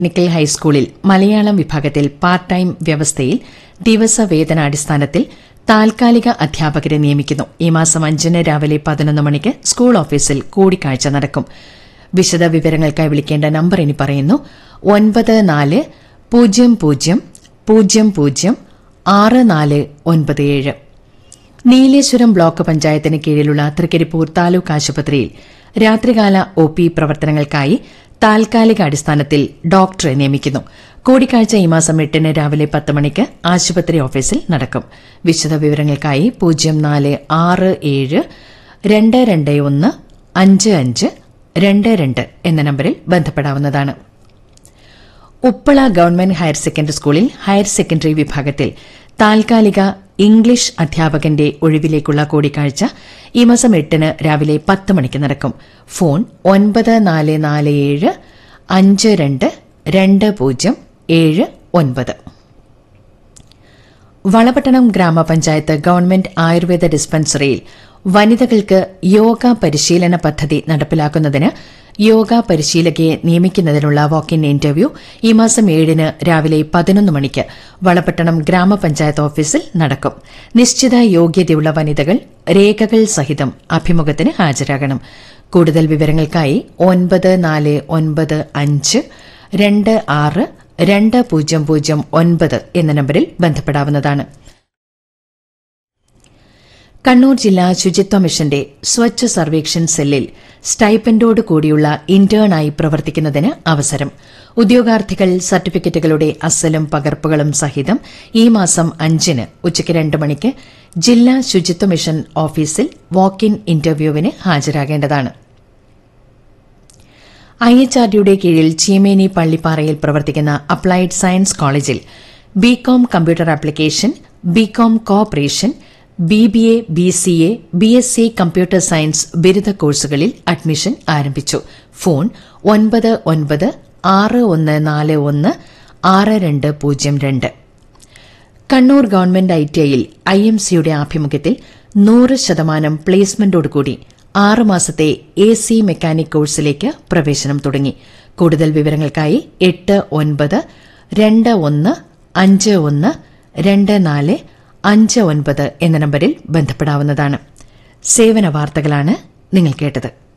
nickel ഹൈസ്കൂളിൽ മലയാളം വിഭാഗത്തിൽ part time വ്യവസ്ഥയിൽ ദിവസവേതനാടിസ്ഥാനത്തിൽ താൽക്കാലിക അധ്യാപകരെ നിയമിക്കുന്നു ഈ മാസം അഞ്ചിന് രാവിലെ പതിനൊന്ന് മണിക്ക് സ്കൂൾ ഓഫീസിൽ കൂടിക്കാഴ്ച നടക്കും വിശദ വിവരങ്ങൾക്കായി വിളിക്കേണ്ട നമ്പർ ഇനി പറയുന്നു ഒൻപത് നാല് പൂജ്യം പൂജ്യം പൂജ്യം പൂജ്യം ആറ് നാല് ഒൻപത് ഏഴ് നീലേശ്വരം ബ്ലോക്ക് പഞ്ചായത്തിന് കീഴിലുള്ള തൃക്കരിപ്പൂർ താലൂക്ക് ആശുപത്രിയിൽ രാത്രികാല ഒ പി പ്രവർത്തനങ്ങൾക്കായി താൽക്കാലിക അടിസ്ഥാനത്തിൽ ഡോക്ടറെ നിയമിക്കുന്നു കൂടിക്കാഴ്ച ഈ മാസം എട്ടിന് രാവിലെ പത്ത് മണിക്ക് ആശുപത്രി ഓഫീസിൽ നടക്കും വിശദ വിവരങ്ങൾക്കായി പൂജ്യം നാല് ആറ് ഏഴ് രണ്ട് രണ്ട് ഒന്ന് അഞ്ച് അഞ്ച് രണ്ട് രണ്ട് എന്ന നമ്പറിൽ ബന്ധപ്പെടാവുന്നതാണ് ഉപ്പള ഗവൺമെന്റ് ഹയർ സെക്കൻഡറി സ്കൂളിൽ ഹയർ സെക്കൻഡറി വിഭാഗത്തിൽ താൽക്കാലിക ഇംഗ്ലീഷ് അധ്യാപകന്റെ ഒഴിവിലേക്കുള്ള കൂടിക്കാഴ്ച ഈ മാസം എട്ടിന് രാവിലെ പത്ത് മണിക്ക് നടക്കും ഫോൺ ഒൻപത് നാല് നാല് ഏഴ് അഞ്ച് രണ്ട് രണ്ട് പൂജ്യം ഏഴ് ഒൻപത് വളപട്ടണം ഗ്രാമപഞ്ചായത്ത് ഗവൺമെന്റ് ആയുർവേദ ഡിസ്പെൻസറിയിൽ വനിതകൾക്ക് യോഗ പരിശീലന പദ്ധതി നടപ്പിലാക്കുന്നതിന് യോഗ പരിശീലകയെ നിയമിക്കുന്നതിനുള്ള വാക്കിൻ ഇന്റർവ്യൂ ഈ മാസം ഏഴിന് രാവിലെ പതിനൊന്ന് മണിക്ക് വളപട്ടണം ഗ്രാമപഞ്ചായത്ത് ഓഫീസിൽ നടക്കും നിശ്ചിത യോഗ്യതയുള്ള വനിതകൾ രേഖകൾ സഹിതം അഭിമുഖത്തിന് ഹാജരാകണം കൂടുതൽ വിവരങ്ങൾക്കായി ഒൻപത് നാല് ഒൻപത് അഞ്ച് രണ്ട് ആറ് രണ്ട് പൂജ്യം പൂജ്യം ഒൻപത് എന്ന നമ്പറിൽ ബന്ധപ്പെടാവുന്നതാണ് കണ്ണൂർ ജില്ലാ ശുചിത്വ മിഷന്റെ സ്വച്ഛ സർവേക്ഷൺ സെല്ലിൽ സ്റ്റൈപ്പൻഡോട് കൂടിയുള്ള ഇന്റേണായി പ്രവർത്തിക്കുന്നതിന് അവസരം ഉദ്യോഗാർത്ഥികൾ സർട്ടിഫിക്കറ്റുകളുടെ അസലും പകർപ്പുകളും സഹിതം ഈ മാസം അഞ്ചിന് ഉച്ചയ്ക്ക് രണ്ട് മണിക്ക് ജില്ലാ ശുചിത്വ മിഷൻ ഓഫീസിൽ വാക്ക് ഇൻ ഇന്റർവ്യൂവിന് ഹാജരാകേണ്ടതാണ് ഐ എച്ച് ആർ ഡിയുടെ കീഴിൽ ചീമേനി പള്ളിപ്പാറയിൽ പ്രവർത്തിക്കുന്ന അപ്ലൈഡ് സയൻസ് കോളേജിൽ BCom computer application BCom cooperation B B A B C A B S C computer science ബിരുദ കോഴ്സുകളിൽ അഡ്മിഷൻ ആരംഭിച്ചു ഫോൺ ഒൻപത് ഒൻപത് ആറ് ഒന്ന് നാല് ഒന്ന് ആറ് രണ്ട് പൂജ്യം രണ്ട് കണ്ണൂർ ഗവൺമെന്റ് ഐ ടി ഐയിൽ ഐ എം സിയുടെ ആഭിമുഖ്യത്തിൽ നൂറ് ശതമാനം പ്ലേസ്മെന്റോടുകൂടി ആറ് മാസത്തെ എ സി മെക്കാനിക് കോഴ്സിലേക്ക് പ്രവേശനം തുടങ്ങി കൂടുതൽ വിവരങ്ങൾക്കായി എട്ട് ഒൻപത് രണ്ട് ഒന്ന് അഞ്ച് ഒന്ന് രണ്ട് നാല് അഞ്ച് ഒൻപത് എന്ന നമ്പറിൽ ബന്ധപ്പെടാവുന്നതാണ് സേവന വാർത്തകളാണ് നിങ്ങൾ കേട്ടത്